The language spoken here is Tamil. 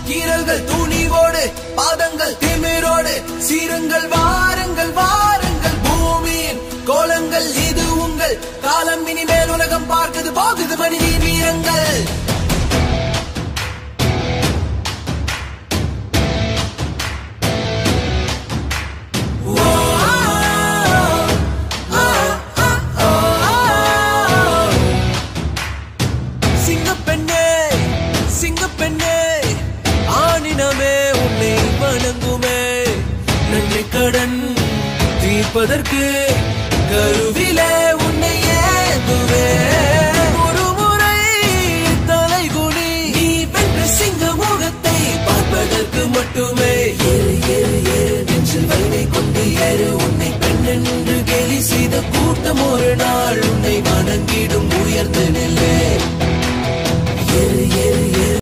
கீரல்கள் துணிவோடு பாதங்கள் திமிரோடு சீருங்கள் வாருங்கள் வாருங்கள் பூமியின் கோலங்கள் இது உங்கள் காலம் இனிமேல் உலகம் பார்க்குது போகுது மனித வீரங்கள் சிங்கப்பெண்ணே சிங்கப்பெண்ணே ஆணினமே உன்னை வணங்குமே நன்றி கடன் தீர்ப்பதற்கு கருவிலே உன்னை ஏந்துவே ஒரு முறை தலைகுனி நீ வென்ற சிங்க முகத்தை பார்ப்பதற்கு மட்டுமே ஏறு ஏறு ஏறு நெஞ்சில் வலிமை கொண்டு ஏறு உன்னை பெண் என்று கேலி செய்த கூட்டம் ஒரு நாள் உன்னை வணங்கிடும் உயர்ந்து நில்லே